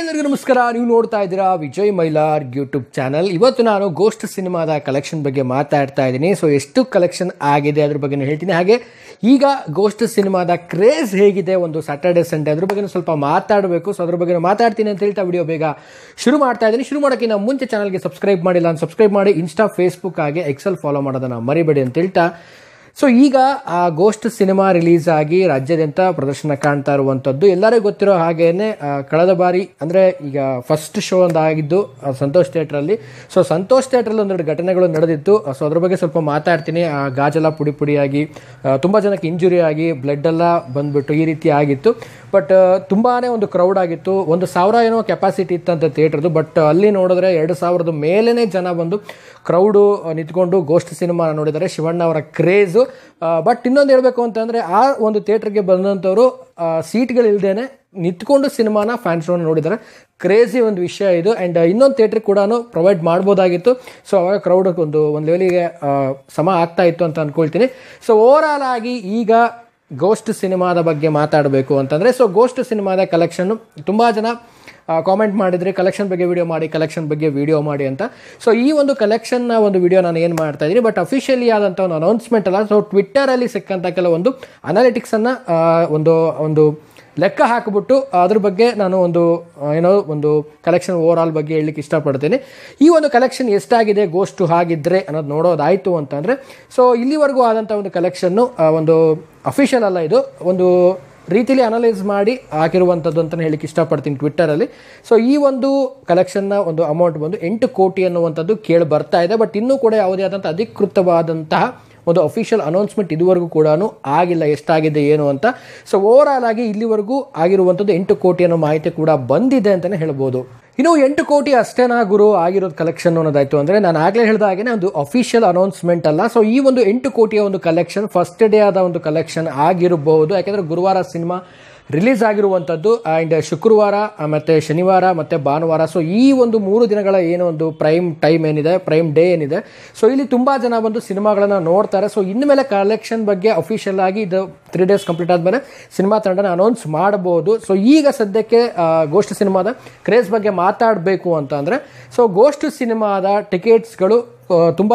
ಎಲ್ಲರಿಗೂ ನಮಸ್ಕಾರ ನೀವು ನೋಡ್ತಾ ಇದ್ದೀರಾ ವಿಜಯ್ ಮೈಲಾರ್ ಯೂಟ್ಯೂಬ್ ಚಾನಲ್ ಇವತ್ತು ನಾನು ಗೋಸ್ಟ್ ಸಿನಿಮಾದ ಕಲೆಕ್ಷನ್ ಬಗ್ಗೆ ಮಾತಾಡ್ತಾ ಇದ್ದೀನಿ ಸೊ ಎಷ್ಟು ಕಲೆಕ್ಷನ್ ಆಗಿದೆ ಅದ್ರ ಬಗ್ಗೆ ಹೇಳ್ತೀನಿ ಹಾಗೆ ಈಗ ಗೋಸ್ಟ್ ಸಿನಿಮಾದ ಕ್ರೇಜ್ ಹೇಗಿದೆ ಒಂದು ಸ್ಯಾಟರ್ಡೆ ಸಂಡೇ ಅದ್ರ ಬಗ್ಗೆ ಸ್ವಲ್ಪ ಮಾತಾಡಬೇಕು ಸೊ ಅದ್ರ ಬಗ್ಗೆ ಮಾತಾಡ್ತೀನಿ ಅಂತ ಹೇಳ್ತಾ ವಿಡಿಯೋ ಬೇಗ ಶುರು ಮಾಡ್ತಾ ಇದ್ದೀನಿ ಶುರು ಮಾಡೋಕ್ಕಿಂತ ಮುಂಚೆ ಚಾನಲ್ಗೆ ಸಬ್ಸ್ಕ್ರೈಬ್ ಮಾಡಿಲ್ಲ ಅಂತ ಸಬ್ಸ್ಕ್ರೈಬ್ ಮಾಡಿ ಇನ್ಸ್ಟಾ ಫೇಸ್ಬುಕ್ ಹಾಗೆ ಎಕ್ಸೆಲ್ ಫಾಲೋ ಮಾಡೋದನ್ನ ಮರಿಬೇಡಿ ಅಂತ ಹೇಳ್ತಾ ಸೊ ಈಗ ಆ ಗೋಸ್ಟ್ ಸಿನಿಮಾ ರಿಲೀಸ್ ಆಗಿ ರಾಜ್ಯಾದ್ಯಂತ ಪ್ರದರ್ಶನ ಕಾಣ್ತಾ ಇರುವಂಥದ್ದು ಎಲ್ಲರಿಗೂ ಗೊತ್ತಿರೋ ಹಾಗೇನೆ ಆ, ಕಳೆದ ಬಾರಿ ಅಂದರೆ ಈಗ ಫಸ್ಟ್ ಶೋ ಒಂದಾಗಿದ್ದು ಆ, ಸಂತೋಷ್ ಥಿಯೇಟ್ರಲ್ಲಿ ಸೊ ಸಂತೋಷ್ ಥಿಯೇಟ್ರಲ್ಲಿ ಒಂದೆರಡು ಘಟನೆಗಳು ನಡೆದಿತ್ತು ಸೊ ಅದ್ರ ಬಗ್ಗೆ ಸ್ವಲ್ಪ ಮಾತಾಡ್ತೀನಿ ಆ ಗಾಜೆಲ್ಲ ಪುಡಿ ಪುಡಿಯಾಗಿ ಆ, ತುಂಬ ಜನಕ್ಕೆ ಇಂಜುರಿ ಆಗಿ ಬ್ಲಡ್ ಎಲ್ಲ ಬಂದ್ಬಿಟ್ಟು ಈ ರೀತಿ ಆಗಿತ್ತು ಬಟ್ ತುಂಬಾ ಒಂದು ಕ್ರೌಡ್ ಆಗಿತ್ತು ಒಂದು ಸಾವಿರ ಏನೋ ಕೆಪಾಸಿಟಿ ಇತ್ತಂತ ಥಿಯೇಟ್ರದ್ದು ಬಟ್ ಅಲ್ಲಿ ನೋಡಿದ್ರೆ ಎರಡು ಸಾವಿರದ ಮೇಲೇ ಜನ ಬಂದು ಕ್ರೌಡು ನಿಂತ್ಕೊಂಡು ಗೋಸ್ಟ್ ಸಿನಿಮಾ ನೋಡಿದ್ದಾರೆ ಶಿವಣ್ಣ ಅವರ ಕ್ರೇಜು ಬಟ್ ಇನ್ನೊಂದು ಹೇಳಬೇಕು ಅಂತಂದರೆ ಆ ಒಂದು ಥಿಯೇಟ್ರಿಗೆ ಬಂದಂಥವ್ರು ಸೀಟ್ಗಳಿಲ್ದೇನೆ ನಿಂತ್ಕೊಂಡು ಸಿನಿಮಾನ ಫ್ಯಾನ್ ಶೋನ ನೋಡಿದ್ದಾರೆ ಕ್ರೇಜಿ ಒಂದು ವಿಷಯ ಇದು ಆ್ಯಂಡ್ ಇನ್ನೊಂದು ಥಿಯೇಟ್ರಿಗೆ ಕೂಡ ಪ್ರೊವೈಡ್ ಮಾಡ್ಬೋದಾಗಿತ್ತು ಸೊ ಅವಾಗ ಕ್ರೌಡ್ ಒಂದು ಒಂದು ಲೆವೆಲಿಗೆ ಸಮ ಆಗ್ತಾ ಇತ್ತು ಅಂತ ಅಂದ್ಕೊಳ್ತೀನಿ ಸೊ ಓವರಾಲ್ ಆಗಿ ಈಗ ಗೋಸ್ಟ್ ಸಿನಿಮಾದ ಬಗ್ಗೆ ಮಾತಾಡಬೇಕು ಅಂತಂದರೆ ಸೊ ಗೋಸ್ಟ್ ಸಿನಿಮಾದ ಕಲೆಕ್ಷನ್ನು ತುಂಬ ಜನ ಕಾಮೆಂಟ್ ಮಾಡಿದರೆ ಕಲೆಕ್ಷನ್ ಬಗ್ಗೆ ವಿಡಿಯೋ ಮಾಡಿ ಕಲೆಕ್ಷನ್ ಬಗ್ಗೆ ವಿಡಿಯೋ ಮಾಡಿ ಅಂತ ಸೊ ಈ ಒಂದು ಕಲೆಕ್ಷನ್ನ ಒಂದು ವಿಡಿಯೋ ನಾನು ಏನು ಮಾಡ್ತಾ ಇದ್ದೀನಿ ಬಟ್ ಅಫಿಷಿಯಲಿ ಆದಂಥ ಒಂದು ಅನೌನ್ಸ್ಮೆಂಟ್ ಅಲ್ಲ ಸೊ ಟ್ವಿಟ್ಟರಲ್ಲಿ ಸಿಕ್ಕಂಥ ಕೆಲವೊಂದು ಅನಾಲಿಟಿಕ್ಸನ್ನು ಒಂದು ಒಂದು ಲೆಕ್ಕ ಹಾಕಿಬಿಟ್ಟು ಅದ್ರ ಬಗ್ಗೆ ನಾನು ಒಂದು ಆ, ಏನೋ ಒಂದು ಕಲೆಕ್ಷನ್ ಓವರ್ ಆಲ್ ಬಗ್ಗೆ ಹೇಳಲಿಕ್ಕೆ ಇಷ್ಟಪಡ್ತೀನಿ ಈ ಒಂದು ಕಲೆಕ್ಷನ್ ಎಷ್ಟಾಗಿದೆ ಗೋಸ್ಟು ಹಾಗಿದ್ರೆ ಅನ್ನೋದು ನೋಡೋದಾಯಿತು ಅಂತಂದರೆ ಸೊ ಇಲ್ಲಿವರೆಗೂ ಆದಂಥ ಒಂದು ಕಲೆಕ್ಷನ್ನು ಒಂದು ಅಫಿಷಿಯಲ್ ಅಲ್ಲ ಇದು ಒಂದು ರೀತಿಲಿ ಅನಲೈಸ್ ಮಾಡಿ ಹಾಕಿರುವಂಥದ್ದು ಅಂತಲೇ ಹೇಳಿಕ್ಕೆ ಇಷ್ಟಪಡ್ತೀನಿ ಟ್ವಿಟ್ಟರಲ್ಲಿ ಸೊ ಈ ಒಂದು ಕಲೆಕ್ಷನ್ನ ಒಂದು ಅಮೌಂಟ್ ಬಂದು ಎಂಟು ಕೋಟಿ ಅನ್ನುವಂಥದ್ದು ಕೇಳಿ ಬರ್ತಾ ಇದೆ ಬಟ್ ಇನ್ನೂ ಕೂಡ ಯಾವುದೇ ಆದಂಥ ಅಧಿಕೃತವಾದಂತಹ ಒಂದು ಅಫಿಷಿಯಲ್ ಅನೌನ್ಸ್ಮೆಂಟ್ ಇದುವರೆಗೂ ಕೂಡ ಆಗಿಲ್ಲ ಎಷ್ಟಾಗಿದೆ ಏನು ಅಂತ ಸೊ ಓವರಾಲ್ ಆಗಿ ಇಲ್ಲಿವರೆಗೂ ಆಗಿರುವಂಥದ್ದು ಎಂಟು ಕೋಟಿ ಅನ್ನೋ ಮಾಹಿತಿ ಕೂಡ ಬಂದಿದೆ ಅಂತಲೇ ಹೇಳ್ಬೋದು ಇನ್ನು ಎಂಟು ಕೋಟಿ ಅಷ್ಟೇನಾ ಗುರು ಆಗಿರೋದು ಕಲೆಕ್ಷನ್ ಅನ್ನೋದಾಯ್ತು ಅಂದರೆ ನಾನು ಆಗಲೇ ಹೇಳಿದ ಹಾಗೆ ಒಂದು ಅಫಿಷಿಯಲ್ ಅನೌನ್ಸ್ಮೆಂಟ್ ಅಲ್ಲ ಸೊ ಈ ಒಂದು ಎಂಟು ಕೋಟಿಯ ಒಂದು ಕಲೆಕ್ಷನ್ ಫಸ್ಟ್ ಡೇ ಆದ ಒಂದು ಕಲೆಕ್ಷನ್ ಆಗಿರಬಹುದು ಯಾಕೆಂದರೆ ಗುರುವಾರ ಸಿನಿಮಾ ರಿಲೀಸ್ ಆಗಿರುವಂಥದ್ದು ಆ್ಯಂಡ್ ಶುಕ್ರವಾರ ಆ, ಮತ್ತೆ ಶನಿವಾರ ಮತ್ತೆ ಭಾನುವಾರ ಸೊ ಈ ಒಂದು ಮೂರು ದಿನಗಳ ಏನು ಒಂದು ಪ್ರೈಮ್ ಟೈಮ್ ಏನಿದೆ ಪ್ರೈಮ್ ಡೇ ಏನಿದೆ ಸೊ ಇಲ್ಲಿ ತುಂಬ ಜನ ಬಂದು ಸಿನಿಮಾಗಳನ್ನು ನೋಡ್ತಾರೆ ಸೊ ಇನ್ಮೇಲೆ ಕಲೆಕ್ಷನ್ ಬಗ್ಗೆ ಅಫಿಷಿಯಲ್ ಆಗಿ ಇದು ತ್ರೀ ಡೇಸ್ ಕಂಪ್ಲೀಟ್ ಆದಮೇಲೆ ಸಿನಿಮಾ ತಂಡನ ಅನೌನ್ಸ್ ಮಾಡಬಹುದು ಸೊ ಈಗ ಸದ್ಯಕ್ಕೆ ಆ, ಗೋಷ್ಠಿ ಸಿನಿಮಾದ ಕ್ರೇಜ್ ಬಗ್ಗೆ ಮಾತಾಡಬೇಕು ಅಂತ ಅಂದರೆ ಸೊ ಗೋಷ್ಠಿ ಸಿನಿಮಾದ ಟಿಕೆಟ್ಸ್ಗಳು ತುಂಬಾ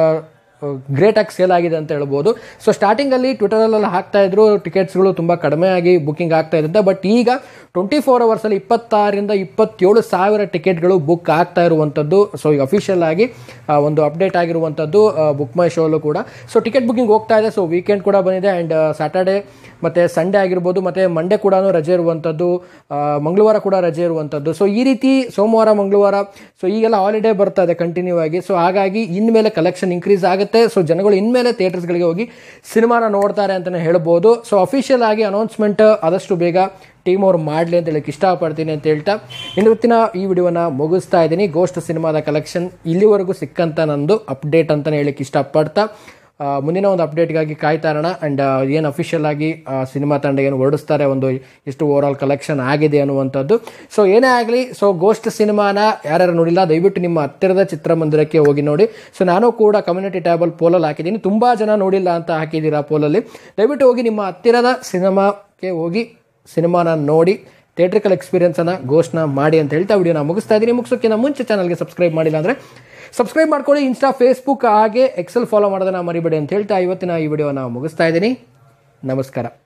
ಗ್ರೇಟ್ ಆಗಿ ಸೇಲ್ ಆಗಿದೆ ಅಂತ ಹೇಳ್ಬೋದು ಸೊ ಸ್ಟಾರ್ಟಿಂಗಲ್ಲಿ ಟ್ವಿಟರಲ್ಲೆಲ್ಲ ಹಾಕ್ತಾ ಇದ್ರು ಟಿಕೆಟ್ಸ್ಗಳು ತುಂಬ ಕಡಿಮೆ ಆಗಿ ಬುಕ್ಕಿಂಗ್ ಆಗ್ತಾ ಇದೆ ಬಟ್ ಈಗ ಟ್ವೆಂಟಿ ಫೋರ್ ಅವರ್ಸಲ್ಲಿ ಇಪ್ಪತ್ತಾರರಿಂದ ಇಪ್ಪತ್ತೇಳು ಸಾವಿರ ಟಿಕೆಟ್ಗಳು ಬುಕ್ ಆಗ್ತಾ ಇರುವಂಥದ್ದು ಸೊ ಈಗ ಅಫಿಷಿಯಲ್ ಆಗಿ ಆ, ಒಂದು ಅಪ್ಡೇಟ್ ಆಗಿರುವಂಥದ್ದು ಬುಕ್ ಮೈ ಶೋಲು ಕೂಡ ಸೊ ಟಿಕೆಟ್ ಬುಕ್ಕಿಂಗ್ ಹೋಗ್ತಾ ಇದೆ ಸೊ ವೀಕೆಂಡ್ ಕೂಡ ಬಂದಿದೆ ಆ್ಯಂಡ್ ಸ್ಯಾಟರ್ಡೆ ಮತ್ತು ಸಂಡೇ ಆಗಿರ್ಬೋದು ಮತ್ತು ಮಂಡೇ ಕೂಡ ರಜೆ ಇರುವಂಥದ್ದು ಆ, ಮಂಗಳವಾರ ಕೂಡ ರಜೆ ಇರುವಂಥದ್ದು ಸೊ ಈ ರೀತಿ ಸೋಮವಾರ ಮಂಗಳವಾರ ಸೊ ಈಗೆಲ್ಲ ಹಾಲಿಡೇ ಬರ್ತಾ ಇದೆ ಕಂಟಿನ್ಯೂ ಆಗಿ ಸೊ ಹಾಗಾಗಿ ಇನ್ಮೇಲೆ ಕಲೆಕ್ಷನ್ ಇನ್ಕ್ರೀಸ್ ಆಗುತ್ತೆ ಸೊ ಜನಗಳು ಇನ್ಮೇಲೆ ಥಿಯೇಟರ್ಸ್ಗಳಿಗೆ ಹೋಗಿ ಸಿನಿಮಾನ ನೋಡ್ತಾರೆ ಅಂತಲೇ ಹೇಳ್ಬೋದು ಸೊ ಅಫಿಷಿಯಲ್ ಆಗಿ ಅನೌನ್ಸ್ಮೆಂಟ್ ಆದಷ್ಟು ಬೇಗ ಟೀಮ್ ಅವ್ರು ಮಾಡಲಿ ಅಂತ ಹೇಳಕ್ಕೆ ಇಷ್ಟಪಡ್ತೀನಿ ಅಂತ ಹೇಳ್ತಾ ಇವತ್ತಿನ ಈ ವಿಡಿಯೋನ ಮುಗಿಸ್ತಾ ಇದ್ದೀನಿ ಗೋಸ್ಟ್ ಸಿನಿಮಾದ ಕಲೆಕ್ಷನ್ ಇಲ್ಲಿವರೆಗೂ ಸಿಕ್ಕಂತ ನಂದು ಅಪ್ಡೇಟ್ ಅಂತಲೇ ಹೇಳಕ್ಕೆ ಇಷ್ಟಪಡ್ತಾ ಆ, ಮುಂದಿನ ಒಂದು ಅಪ್ಡೇಟ್ಗಾಗಿ ಕಾಯ್ತಾ ಇರೋಣ ಆ್ಯಂಡ್ ಏನು ಅಫಿಷಿಯಲ್ ಆಗಿ ಆ, ಸಿನಿಮಾ ತಂಡ ಏನು ಹೊರಡಿಸ್ತಾರೆ ಒಂದು ಎಷ್ಟು ಓವರ್ ಆಲ್ ಕಲೆಕ್ಷನ್ ಆಗಿದೆ ಅನ್ನುವಂಥದ್ದು ಸೊ ಏನೇ ಆಗಲಿ ಸೊ ಗೋಸ್ಟ್ ಸಿನಿಮಾನ ಯಾರ್ಯಾರು ನೋಡಿಲ್ಲ ದಯವಿಟ್ಟು ನಿಮ್ಮ ಹತ್ತಿರದ ಚಿತ್ರಮಂದಿರಕ್ಕೆ ಹೋಗಿ ನೋಡಿ ಸೊ ನಾನು ಕೂಡ ಕಮ್ಯುನಿಟಿ ಟ್ಯಾಬಲ್ ಪೋಲಲ್ಲಿ ಹಾಕಿದ್ದೀನಿ ತುಂಬ ಜನ ನೋಡಿಲ್ಲ ಅಂತ ಹಾಕಿದ್ದೀರಾ ಪೋಲಲ್ಲಿ ದಯವಿಟ್ಟು ಹೋಗಿ ನಿಮ್ಮ ಹತ್ತಿರದ ಸಿನಿಮಾಕ್ಕೆ ಹೋಗಿ ಸಿನಿಮಾನ ನೋಡಿ ಥಿಯೇಟ್ರಿಕಲ್ ಎಕ್ಸ್ಪೀರಿಯನ್ಸನ್ನು ಘೋಷಣೆ ಮಾಡಿ ಅಂತ ಹೇಳ್ತಾ ವಿಡಿಯೋನ ಮುಗಿಸ್ತಾ ಇದ್ದೀನಿ ಮುಗಿಸೋಕ್ಕಿಂತ ಮುಂಚೆ ಚಾನಲ್ಗೆ ಸಬ್ಸ್ಕ್ರೈಬ್ ಮಾಡಿಲ್ಲ ಅಂದರೆ ಸಬ್ಸ್ಕ್ರೈಬ್ ಮಾಡ್ಕೊಳ್ಳಿ ಇನ್ಸ್ಟಾ ಫೇಸ್ಬುಕ್ ಹಾಗೆ ಎಕ್ಸೆಲ್ ಫಾಲೋ ಮಾಡೋದನ್ನ ಮರಿಬೇಡಿ ಅಂತ ಹೇಳ್ತಾ ಇವತ್ತಿನ ಈ ವಿಡಿಯೋನ ಮುಗಿಸ್ತಾ ಇದ್ದೀನಿ ನಮಸ್ಕಾರ